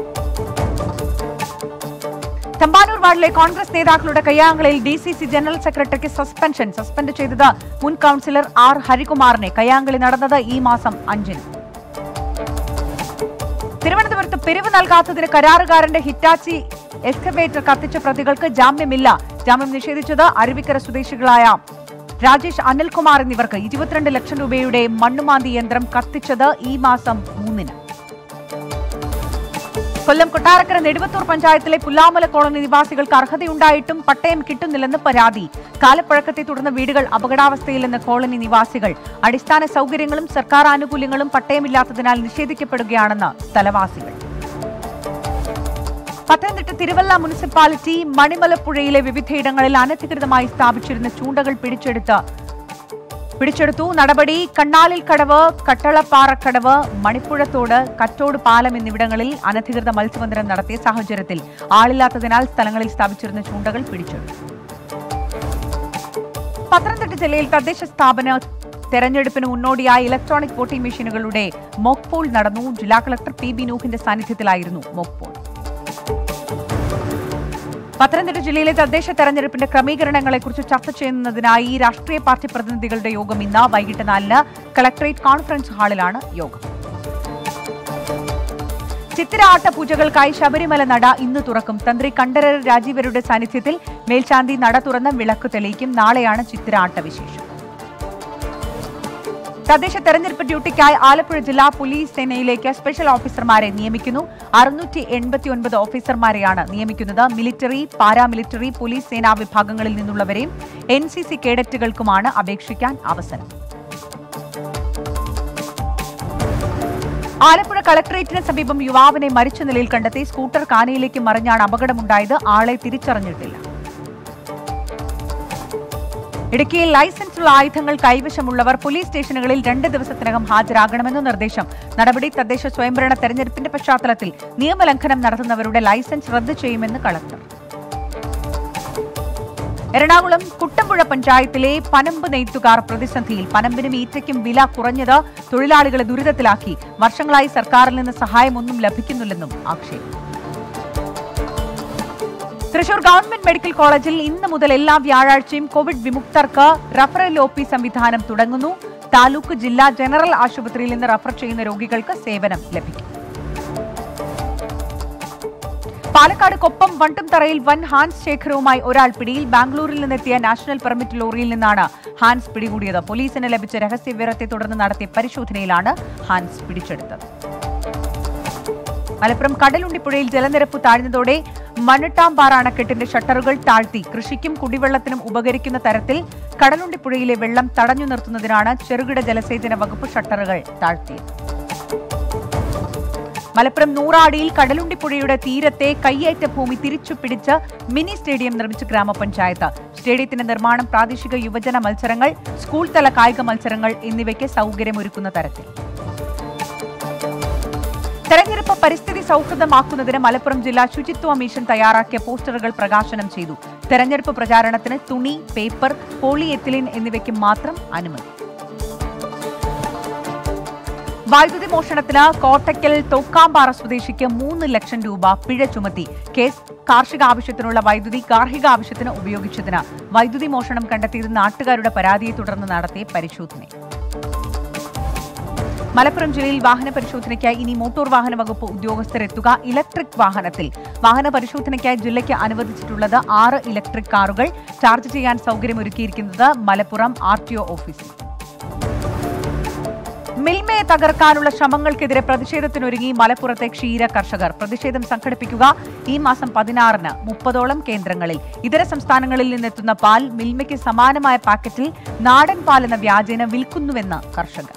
S2: തമ്പാനൂർ വാർഡിലെ കോൺഗ്രസ് നേതാക്കളുടെ കയ്യാങ്കളിൽ ഡി സി സി ജനറൽ സെക്രട്ടറിക്ക് സസ്പെൻഷൻ സസ്പെൻഡ് ചെയ്തത് മുൻ കൌൺസിലർ ആർ ഹരികുമാറിനെ കയ്യാങ്കളി നടന്നത് ഈ മാസം അഞ്ചിന് തിരുവനന്തപുരത്ത് പിരിവ് നൽകാത്തതിന് കരാറുകാരന്റെ ഹിറ്റാച്ചി എക്സ്കവേറ്റർ കത്തിച്ച പ്രതികൾക്ക് ജാമ്യമില്ല ജാമ്യം നിഷേധിച്ചത് അരുവിക്കര സ്വദേശികളായ രാജേഷ് അനിൽകുമാർ എന്നിവർക്ക് ഇരുപത്തിരണ്ട് ലക്ഷം രൂപയുടെ മണ്ണുമാന്തി യന്ത്രം കത്തിച്ചത് ഈ മാസം മൂന്നിന് കൊല്ലം കൊട്ടാരക്കര നെടുവത്തൂർ പഞ്ചായത്തിലെ പുല്ലാമല കോളനി നിവാസികൾക്ക് അർഹതയുണ്ടായിട്ടും പട്ടയം കിട്ടുന്നില്ലെന്ന് പരാതി കാലപ്പഴക്കത്തെ തുടർന്ന് വീടുകൾ അപകടാവസ്ഥയിലെന്ന് കോളനി നിവാസികൾ അടിസ്ഥാന സൗകര്യങ്ങളും സർക്കാർ ആനുകൂല്യങ്ങളും പട്ടയമില്ലാത്തതിനാൽ നിഷേധിക്കപ്പെടുകയാണെന്ന് സ്ഥലവാസികൾ പത്തനംതിട്ട തിരുവല്ല മുനിസിപ്പാലിറ്റി മണിമലപ്പുഴയിലെ വിവിധയിടങ്ങളിൽ അനധികൃതമായി സ്ഥാപിച്ചിരുന്ന ചൂണ്ടകൾ പിടിച്ചെടുത്ത് പിടിച്ചെടുത്തു നടപടി കണ്ണാലിൽ കടവ് കട്ടളപ്പാറക്കടവ് മണിപ്പുഴത്തോട് കറ്റോട് പാലം എന്നിവിടങ്ങളിൽ അനധികൃത മത്സ്യബന്ധനം നടത്തിയ സാഹചര്യത്തിൽ ആളില്ലാത്തതിനാൽ സ്ഥലങ്ങളിൽ സ്ഥാപിച്ചിരുന്ന ചൂണ്ടകൾ പിടിച്ചെടുത്തു പത്തനംതിട്ട ജില്ലയിൽ തദ്ദേശ സ്ഥാപന തെരഞ്ഞെടുപ്പിന് മുന്നോടിയായി ഇലക്ട്രോണിക് വോട്ടിംഗ് മെഷീനുകളുടെ മോക്ക് പോൾ നടന്നു ജില്ലാ കളക്ടർ പി ബി നൂഹിന്റെ സാന്നിധ്യത്തിലായിരുന്നു മോക്ക് പോൾ പത്തനംതിട്ട ജില്ലയിലെ തദ്ദേശ തെരഞ്ഞെടുപ്പിന്റെ ക്രമീകരണങ്ങളെക്കുറിച്ച് ചർച്ച ചെയ്യുന്നതിനായി രാഷ്ട്രീയ പാർട്ടി പ്രതിനിധികളുടെ യോഗം ഇന്ന് വൈകിട്ട് നാലിന് കളക്ടറേറ്റ് കോൺഫറൻസ് ഹാളിലാണ് യോഗം ചിത്തിര ആട്ടപൂജകൾക്കായി ശബരിമല നട ഇന്ന് തുറക്കും തന്ത്രി കണ്ഠരർ രാജീവരുടെ സാന്നിധ്യത്തിൽ മേൽശാന്തി നട തുറന്ന് വിളക്ക് തെളിയിക്കും നാളെയാണ് ചിത്തിര ആട്ടവിശേഷം തദ്ദേശ തെരഞ്ഞെടുപ്പ് ഡ്യൂട്ടിക്കായി ആലപ്പുഴ ജില്ലാ പോലീസ് സേനയിലേക്ക് സ്പെഷ്യൽ ഓഫീസർമാരെ നിയമിക്കുന്നു അറുന്നൂറ്റി എൺപത്തിയൊൻപത് ഓഫീസർമാരെയാണ് നിയമിക്കുന്നത് മിലിറ്ററി പാരാമിലിറ്ററി പോലീസ് സേനാ വിഭാഗങ്ങളിൽ നിന്നുള്ളവരെയും എൻ സി സി കേഡറ്റുകൾക്കുമാണ് അപേക്ഷിക്കാൻ അവസരം ആലപ്പുഴ കളക്ടറേറ്റിന് സമീപം യുവാവിനെ മരിച്ച നിലയിൽ കണ്ടെത്തി സ്കൂട്ടർ കാനയിലേക്ക് മറിഞ്ഞാണ് അപകടമുണ്ടായത് ആളെ തിരിച്ചറിഞ്ഞിട്ടില്ല ഇടുക്കിയിൽ ലൈസൻസുള്ള ആയുധങ്ങൾ കൈവശമുള്ളവർ പോലീസ് സ്റ്റേഷനുകളിൽ രണ്ട് ദിവസത്തിനകം ഹാജരാകണമെന്ന് നിർദ്ദേശം നടപടി തദ്ദേശ സ്വയംഭരണ തെരഞ്ഞെടുപ്പിന്റെ പശ്ചാത്തലത്തിൽ നിയമലംഘനം നടത്തുന്നവരുടെ ലൈസൻസ് റദ്ദു ചെയ്യുമെന്ന് കളക്ടർ എറണാകുളം കുട്ടമ്പുഴ പഞ്ചായത്തിലെ പനമ്പ് നെയ്ത്തുകാർ പ്രതിസന്ധിയിൽ പനമ്പിനും ഈറ്റയ്ക്കും വില കുറഞ്ഞത് തൊഴിലാളികളെ ദുരിതത്തിലാക്കി വർഷങ്ങളായി സർക്കാരിൽ നിന്ന് സഹായമൊന്നും ലഭിക്കുന്നില്ലെന്നും ആക്ഷേപം തൃശൂർ ഗവൺമെന്റ് മെഡിക്കൽ കോളേജിൽ ഇന്ന് മുതൽ എല്ലാ വ്യാഴാഴ്ചയും കോവിഡ് വിമുക്തർക്ക് റഫറൽ ഒ പി സംവിധാനം തുടങ്ങുന്നു താലൂക്ക് ജില്ലാ ജനറൽ ആശുപത്രിയിൽ നിന്ന് റഫർ ചെയ്യുന്ന രോഗികൾക്ക് സേവനം ലഭിക്കും പാലക്കാട് കൊപ്പം വണ്ടുംതറയിൽ വൻ ഹാൻസ് ശേഖരവുമായി ഒരാൾ പിടിയിൽ ബാംഗ്ലൂരിൽ നിന്നെത്തിയ നാഷണൽ പെർമിറ്റ് ലോറിയിൽ നിന്നാണ് ഹാൻസ് പിടികൂടിയത് പോലീസിന് ലഭിച്ച രഹസ്യ വിവരത്തെ തുടർന്ന് നടത്തിയ പരിശോധനയിലാണ് ഹാൻസ് പിടിച്ചെടുത്തത് മലപ്പുറം കടലുണ്ടിപ്പുഴയിൽ ജലനിരപ്പ് താഴ്ന്നതോടെ മണ്ണിട്ടാമ്പാറ അണക്കെട്ടിന്റെ ഷട്ടറുകൾ താഴ്ത്തി കൃഷിക്കും കുടിവെള്ളത്തിനും ഉപകരിക്കുന്ന തരത്തിൽ കടലുണ്ടിപ്പുഴയിലെ വെള്ളം തടഞ്ഞു നിർത്തുന്നതിനാണ് ചെറുകിട ജലസേചന വകുപ്പ് ഷട്ടറുകൾ താഴ്ത്തിയത് മലപ്പുറം നൂറാടിയിൽ കടലുണ്ടിപ്പുഴയുടെ തീരത്തെ കയ്യേറ്റ ഭൂമി തിരിച്ചു പിടിച്ച് മിനി സ്റ്റേഡിയം നിർമ്മിച്ച ഗ്രാമപഞ്ചായത്ത് സ്റ്റേഡിയത്തിന്റെ നിർമ്മാണം പ്രാദേശിക യുവജന മത്സരങ്ങൾ സ്കൂൾ തല കായിക മത്സരങ്ങൾ എന്നിവയ്ക്ക് സൗകര്യമൊരുക്കുന്ന തരത്തിൽ തെരഞ്ഞെടുപ്പ് പരിസ്ഥിതി സൗഹൃദമാക്കുന്നതിന് മലപ്പുറം ജില്ലാ ശുചിത്വ മിഷൻ തയ്യാറാക്കിയ പോസ്റ്ററുകൾ പ്രകാശനം ചെയ്തു തെരഞ്ഞെടുപ്പ് പ്രചാരണത്തിന് തുണി പേപ്പർ പോളിയെത്തിലിൻ എന്നിവയ്ക്ക് മാത്രം അനുമതി വൈദ്യുതി മോഷണത്തിന് കോട്ടയ്ക്കൽ തൊക്കാമ്പാറ സ്വദേശിക്ക് മൂന്ന് ലക്ഷം രൂപ പിഴ ചുമത്തി കേസ് കാർഷിക ആവശ്യത്തിനുള്ള വൈദ്യുതി ഗാർഹിക ആവശ്യത്തിന് ഉപയോഗിച്ചതിന് വൈദ്യുതി മോഷണം കണ്ടെത്തിയത് നാട്ടുകാരുടെ പരാതിയെ തുടർന്ന് നടത്തിയ പരിശോധന മലപ്പുറം ജില്ലയിൽ വാഹന പരിശോധനയ്ക്കായി ഇനി മോട്ടോർ വാഹന വകുപ്പ് ഉദ്യോഗസ്ഥരെത്തുക ഇലക്ട്രിക് വാഹനത്തിൽ വാഹന പരിശോധനയ്ക്കായി ജില്ലയ്ക്ക് അനുവദിച്ചിട്ടുള്ളത് ആറ് ഇലക്ട്രിക് കാറുകൾ ചാർജ് ചെയ്യാൻ സൗകര്യമൊരുക്കിയിരിക്കുന്നത് മലപ്പുറം ആർ ടി ഒ ഓഫീസിൽ മിൽമയെ തകർക്കാനുള്ള ശ്രമങ്ങൾക്കെതിരെ പ്രതിഷേധത്തിനൊരുങ്ങി മലപ്പുറത്തെ ക്ഷീര കർഷകർ പ്രതിഷേധം സംഘടിപ്പിക്കുക ഈ മാസം പതിനാറിന് മുപ്പതോളം കേന്ദ്രങ്ങളിൽ ഇതര സംസ്ഥാനങ്ങളിൽ നിന്നെത്തുന്ന പാൽ മിൽമയ്ക്ക് സമാനമായ പാക്കറ്റിൽ നാടൻ പാൽ എന്ന വ്യാജേന വിൽക്കുന്നുവെന്ന് കർഷകർ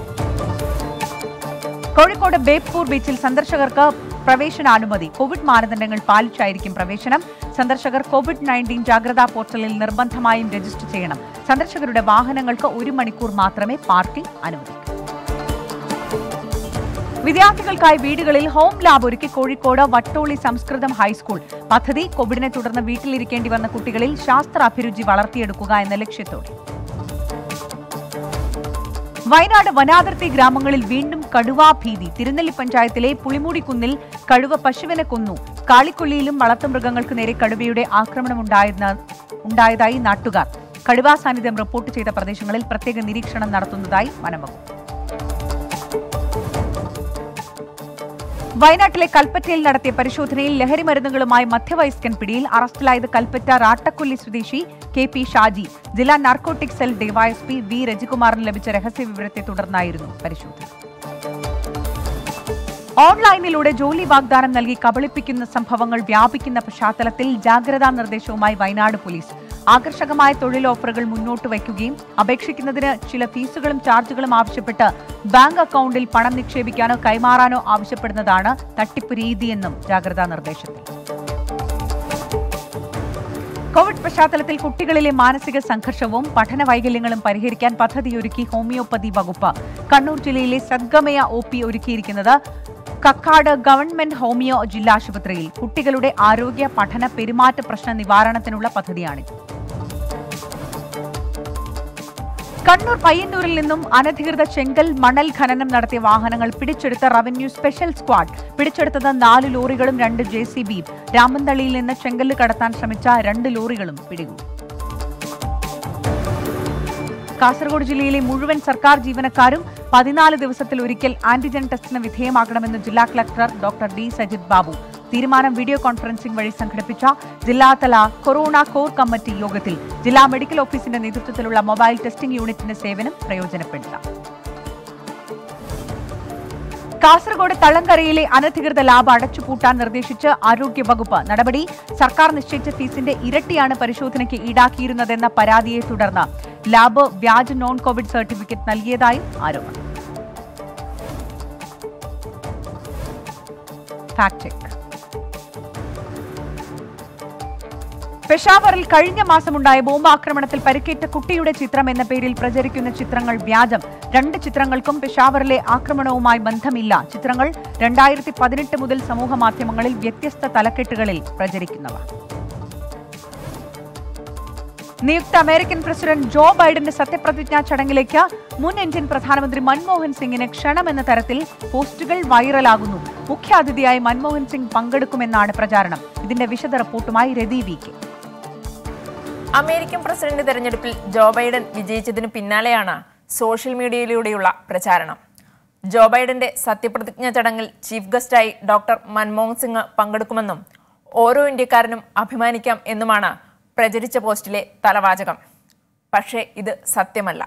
S2: കോഴിക്കോട് ബേപ്പൂർ ബീച്ചിൽ സന്ദർശകർക്ക് പ്രവേശനാനുമതി കോവിഡ് മാനദണ്ഡങ്ങൾ പാലിച്ചായിരിക്കും പ്രവേശനം സന്ദർശകർ കോവിഡ് നയൻറ്റീൻ ജാഗ്രതാ പോർട്ടലിൽ നിർബന്ധമായും രജിസ്റ്റർ ചെയ്യണം സന്ദർശകരുടെ വാഹനങ്ങൾക്ക് ഒരു മണിക്കൂർ മാത്രമേ പാർക്കിംഗ് അനുവദിക്കൂ വിദ്യാർത്ഥികൾക്കായി വീടുകളിൽ ഹോം ലാബ് ഒരുക്കി കോഴിക്കോട് വട്ടോളി സംസ്കൃതം ഹൈസ്കൂൾ പദ്ധതി കോവിഡിനെ തുടർന്ന് വീട്ടിലിരിക്കേണ്ടി വന്ന കുട്ടികളിൽ ശാസ്ത്ര അഭിരുചി വളർത്തിയെടുക്കുക എന്ന ലക്ഷ്യത്തോടെ വയനാട് വനാതിർത്തി ഗ്രാമങ്ങളിൽ വീണ്ടും കടുവാ ഭീതി തിരുനെല്ലി പഞ്ചായത്തിലെ പുളിമൂടിക്കുന്നിൽ കടുവ പശുവിനെ കൊന്നു കാളിക്കൊള്ളിയിലും വളർത്തുമൃഗങ്ങൾക്ക് നേരെ കടുവയുടെ ആക്രമണമുണ്ടായെന്ന ഉണ്ടായതായി നാട്ടുകാർ കടുവാ സാന്നിധ്യം റിപ്പോർട്ട് ചെയ്ത പ്രദേശങ്ങളിൽ പ്രത്യേക നിരീക്ഷണം നടത്തുന്നതായി വനംവകുപ്പ് വയനാട്ടിലെ കൽപ്പറ്റയിൽ നടത്തിയ പരിശോധനയിൽ ലഹരി മരുന്നുകളുമായി മധ്യവയസ്കൻ പിടിയിൽ അറസ്റ്റിലായത് കൽപ്പറ്റ റാട്ടക്കൊല്ലി സ്വദേശി കെ പി ഷാജി ജില്ലാ നാർക്കോട്ടിക് സെൽ ഡിവൈഎസ്പി വി രജികുമാറിന് ലഭിച്ച രഹസ്യ വിവരത്തെ തുടർന്നായിരുന്നു പരിശോധന ഓൺലൈനിലൂടെ ജോലി വാഗ്ദാനം നൽകി കബളിപ്പിക്കുന്ന സംഭവങ്ങൾ വ്യാപിക്കുന്ന പശ്ചാത്തലത്തിൽ ജാഗ്രതാ നിർദ്ദേശവുമായി വയനാട് പോലീസ് ആകർഷകമായ തൊഴിൽ ഓഫറുകൾ മുന്നോട്ട് വയ്ക്കുകയും അപേക്ഷിക്കുന്നതിന് ചില ഫീസുകളും ചാർജുകളും ആവശ്യപ്പെട്ട് ബാങ്ക് അക്കൗണ്ടിൽ പണം നിക്ഷേപിക്കാനോ കൈമാറാനോ ആവശ്യപ്പെടുന്നതാണ് തട്ടിപ്പ് രീതിയെന്നും ജാഗ്രതാ നിർദ്ദേശത്തിൽ കോവിഡ് പശ്ചാത്തലത്തിൽ കുട്ടികളിലെ മാനസിക സംഘർഷവും പഠന വൈകല്യങ്ങളും പരിഹരിക്കാൻ പദ്ധതിയൊരുക്കി ഹോമിയോപ്പതി വകുപ്പ് കണ്ണൂർ ജില്ലയിലെ സദ്ഗമയ ഒ പി ഒരുക്കിയിരിക്കുന്നത് കക്കാട് ഗവൺമെന്റ് ഹോമിയോ ജില്ലാ ആശുപത്രിയിൽ കുട്ടികളുടെ ആരോഗ്യ പഠന പെരുമാറ്റ പ്രശ്ന നിവാരണത്തിനുള്ള പദ്ധതിയാണിത് കണ്ണൂർ പയ്യന്നൂരിൽ നിന്നും അനധികൃത ചെങ്കൽ മണൽ ഖനനം നടത്തിയ വാഹനങ്ങൾ പിടിച്ചെടുത്ത റവന്യൂ സ്പെഷ്യൽ സ്ക്വാഡ് പിടിച്ചെടുത്തത് നാല് ലോറികളും രണ്ട് ജെ സി ബിയും രാമന്തളിയിൽ നിന്ന് ചെങ്കല്ല് കടത്താൻ ശ്രമിച്ച രണ്ട് ലോറികളും പിടികൂടി കാസർഗോഡ് ജില്ലയിലെ മുഴുവൻ സർക്കാർ ജീവനക്കാരും പതിനാല് ദിവസത്തിൽ ഒരിക്കൽ ആന്റിജൻ ടെസ്റ്റിന് വിധേയമാകണമെന്ന് ജില്ലാ collector doctor D Sajith Babu തീരുമാനം വീഡിയോ കോൺഫറൻസിംഗ് വഴി സംഘടിപ്പിച്ച ജില്ലാതല കൊറോണ കോർ കമ്മിറ്റി യോഗത്തിൽ ജില്ലാ മെഡിക്കൽ ഓഫീസിന്റെ നേതൃത്വത്തിലുള്ള മൊബൈൽ ടെസ്റ്റിംഗ് യൂണിറ്റിന്റെ സേവനം പ്രയോജനപ്പെടുത്താം കാസർഗോഡ് തള്ളങ്കരയിലെ അനധികൃത ലാബ് അടച്ചുപൂട്ടാൻ നിർദ്ദേശിച്ച് ആരോഗ്യവകുപ്പ് നടപടി സർക്കാർ നിശ്ചയിച്ച ഫീസിന്റെ ഇരട്ടിയാണ് പരിശോധനയ്ക്ക് ഈടാക്കിയിരുന്നതെന്ന പരാതിയെ തുടർന്ന് ലാബ് വ്യാജ നോൺ കോവിഡ് സർട്ടിഫിക്കറ്റ് നൽകിയതായും ആരോപണം ഫാക്ട് ചെക്ക് പെഷാവറിൽ കഴിഞ്ഞ മാസമുണ്ടായ ബോംബാക്രമണത്തിൽ പരിക്കേറ്റ കുട്ടിയുടെ ചിത്രം എന്ന പേരിൽ പ്രചരിക്കുന്ന ചിത്രങ്ങൾ വ്യാജം രണ്ട് ചിത്രങ്ങൾക്കും പെഷാവറിലെ ആക്രമണവുമായി ബന്ധമില്ല ചിത്രങ്ങൾ രണ്ടായിരത്തി പതിനെട്ട് മുതൽ സമൂഹ മാധ്യമങ്ങളിൽ വ്യത്യസ്ത തലക്കെട്ടുകളിൽ പ്രചരിക്കുന്നവ നിയുക്ത അമേരിക്കൻ പ്രസിഡന്റ് ജോ ബൈഡന്റെ സത്യപ്രതിജ്ഞാ ചടങ്ങിലേക്ക് മുൻ ഇന്ത്യൻ പ്രധാനമന്ത്രി മൻമോഹൻ സിംഗിന് ക്ഷണമെന്ന തരത്തിൽ പോസ്റ്റുകൾ വൈറലാകുന്നു മുഖ്യാതിഥിയായി മൻമോഹൻ സിംഗ് പങ്കെടുക്കുമെന്നാണ് പ്രചാരണം ഇതിന്റെ വിശദ റിപ്പോർട്ടുമായി Rathi V K
S3: American president തെരഞ്ഞെടുപ്പിൽ ജോ ബൈഡൻ വിജയിച്ചതിന് പിന്നാലെയാണ് സോഷ്യൽ മീഡിയയിലൂടെയുള്ള പ്രചാരണം ജോ ബൈഡന്റെ സത്യപ്രതിജ്ഞ ചടങ്ങിൽ ചീഫ് ഗസ്റ്റായി ഡോക്ടർ മൻമോഹൻ സിംഗ് പങ്കെടുക്കുമെന്നും ഓരോ ഇന്ത്യക്കാരനും അഭിമാനിക്കാം എന്നുമാണ് പ്രചരിച്ച പോസ്റ്റിലെ തലവാചകം പക്ഷേ ഇത് സത്യമല്ല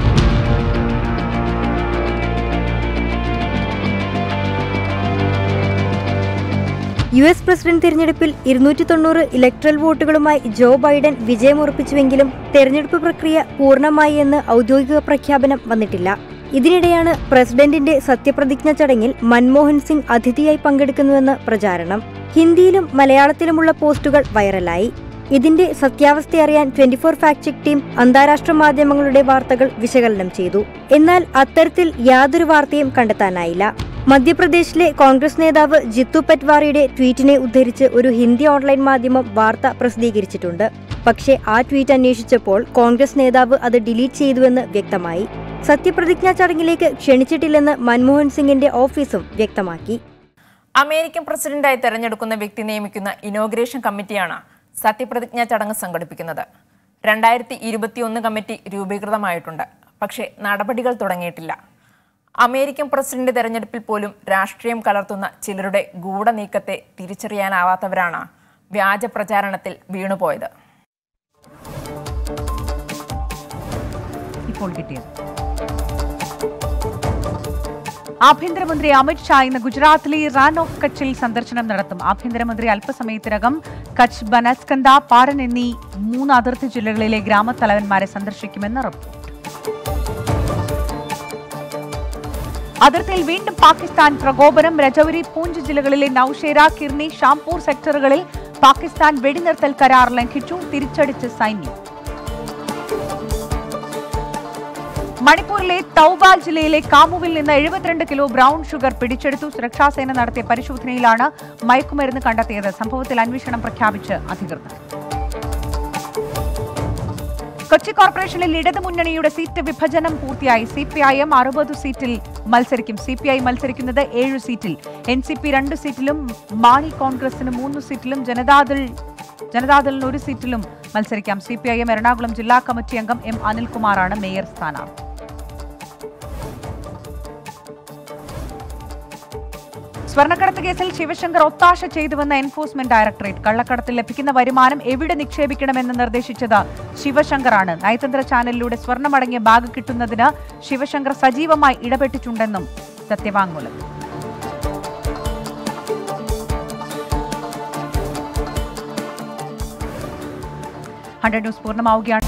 S4: യു എസ് പ്രസിഡന്റ് തിരഞ്ഞെടുപ്പിൽ ഇരുന്നൂറ്റി തൊണ്ണൂറ് ഇലക്ട്രൽ വോട്ടുകളുമായി ജോ ബൈഡൻ വിജയമുറപ്പിച്ചുവെങ്കിലും തെരഞ്ഞെടുപ്പ് പ്രക്രിയ പൂർണ്ണമായി എന്ന് ഔദ്യോഗിക പ്രഖ്യാപനം വന്നിട്ടില്ല ഇതിനിടെയാണ് പ്രസിഡന്റിന്റെ സത്യപ്രതിജ്ഞ ചടങ്ങിൽ മൻമോഹൻ സിംഗ് അതിഥിയായി പങ്കെടുക്കുന്നുവെന്ന് പ്രചാരണം ഹിന്ദിയിലും മലയാളത്തിലുമുള്ള പോസ്റ്റുകൾ വൈറലായി ഇതിന്റെ സത്യാവസ്ഥയറിയാൻ twenty four fact check team അന്താരാഷ്ട്ര മാധ്യമങ്ങളുടെ വാർത്തകൾ വിശകലനം ചെയ്തു എന്നാൽ അത്തരത്തിൽ യാതൊരു വാർത്തയും കണ്ടെത്താനായില്ല മധ്യപ്രദേശിലെ കോൺഗ്രസ് നേതാവ് ജിത്തു പറ്റ്വാറിയുടെ ട്വീറ്റിനെ ഉദ്ധരിച്ച് ഒരു ഹിന്ദി ഓൺലൈൻ മാധ്യമം വാർത്ത പ്രസിദ്ധീകരിച്ചിട്ടുണ്ട് പക്ഷേ ആ ട്വീറ്റ് അന്വേഷിച്ചപ്പോൾ കോൺഗ്രസ് നേതാവ് അത് ഡിലീറ്റ് ചെയ്തുവെന്ന് വ്യക്തമായി സത്യപ്രതിജ്ഞാ ചടങ്ങിലേക്ക് ക്ഷണിച്ചിട്ടില്ലെന്ന് മൻമോഹൻ സിംഗിന്റെ ഓഫീസും വ്യക്തമാക്കി
S3: അമേരിക്കൻ പ്രസിഡന്റായി തെരഞ്ഞെടുക്കുന്ന വ്യക്തി നിയമിക്കുന്ന ഇനോഗ്രേഷൻ കമ്മിറ്റിയാണ് സത്യപ്രതിജ്ഞാ ചടങ്ങ് സംഘടിപ്പിക്കുന്നത് രണ്ടായിരത്തി ഇരുപത്തിയൊന്ന് കമ്മിറ്റി രൂപീകൃതമായിട്ടുണ്ട് പക്ഷേ നടപടികൾ തുടങ്ങിയിട്ടില്ല അമേരിക്കൻ പ്രസിഡന്റ് തെരഞ്ഞെടുപ്പിൽ പോലും രാഷ്ട്രീയം കലർത്തുന്ന ചിലരുടെ ഗൂഢനീക്കത്തെ തിരിച്ചറിയാനാവാത്തവരാണ് വ്യാജ പ്രചാരണത്തിൽ വീണുപോയത്
S2: ഇപ്പോൾ കിട്ടിയത് ആഭ്യന്തരമന്ത്രി അമിത് ഷാ ഇന്ന് ഗുജറാത്തിലെ റാൻ ഓഫ് കച്ചിൽ സന്ദർശനം നടത്തും ആഭ്യന്തരമന്ത്രി അല്പസമയത്തിനകം കച്ച് ബനസ്കന്ദ പാടൻ എന്നീ മൂന്ന് അതിർത്തി ജില്ലകളിലെ ഗ്രാമത്തലവന്മാരെ സന്ദർശിക്കുമെന്ന് റിപ്പോർട്ട് അതിർത്തിയിൽ വീണ്ടും പാകിസ്ഥാൻ പ്രകോപനം രജൌരി പൂഞ്ച് ജില്ലകളിലെ നൌഷേര കിർണി ഷാംപൂർ സെക്ടറുകളിൽ പാകിസ്ഥാൻ വെടിനിർത്തൽ കരാർ ലംഘിച്ചു തിരിച്ചടിച്ച് സൈന്യം മണിപ്പൂരിലെ തൗബാൽ ജില്ലയിലെ കാമുവിൽ നിന്ന് എഴുപത്തിരണ്ട് കിലോ ബ്രൗൺ ഷുഗർ പിടിച്ചെടുത്തു സുരക്ഷാസേന നടത്തിയ പരിശോധനയിലാണ് മയക്കുമരുന്ന് കണ്ടെത്തിയത് സംഭവത്തിൽ അന്വേഷണം പ്രഖ്യാപിച്ച് അധികൃതർ കൊച്ചി കോർപ്പറേഷനിൽ ഇടതുമുന്നണിയുടെ സീറ്റ് വിഭജനം പൂർത്തിയായി സി പി ഐ എം അറുപത് സീറ്റിൽ മത്സരിക്കും സി പി ഐ മത്സരിക്കുന്നത് ഏഴ് സീറ്റിൽ എൻ സി പി രണ്ട് സീറ്റിലും മാണി കോൺഗ്രസിന് മൂന്ന് സീറ്റിലും ജനതാദൾ ജനതാദളിന് ഒരു സീറ്റിലും മത്സരിക്കാം C P I M Ernakulam ജില്ലാ കമ്മിറ്റി അംഗം എം അനിൽകുമാറാണ് മേയർ സ്ഥാനാർത്ഥി സ്വർണ്ണക്കടത്ത് കേസിൽ ശിവശങ്കർ ഒത്താശ ചെയ്തുവെന്ന എൻഫോഴ്സ്മെന്റ് ഡയറക്ടറേറ്റ് കള്ളക്കടത്തിൽ ലഭിക്കുന്ന വരുമാനം എവിടെ നിക്ഷേപിക്കണമെന്ന് നിർദ്ദേശിച്ചത് ശിവശങ്കറാണ് നയതന്ത്ര ചാനലിലൂടെ സ്വർണ്ണമടങ്ങിയ ബാഗ് കിട്ടുന്നതിന് ശിവശങ്കർ സജീവമായി ഇടപെട്ടിട്ടുണ്ടെന്നും സത്യവാങ്മൂലം ഹൺഡ്രഡ് ന്യൂസ് പൂർണ്ണമാവുകയാണ്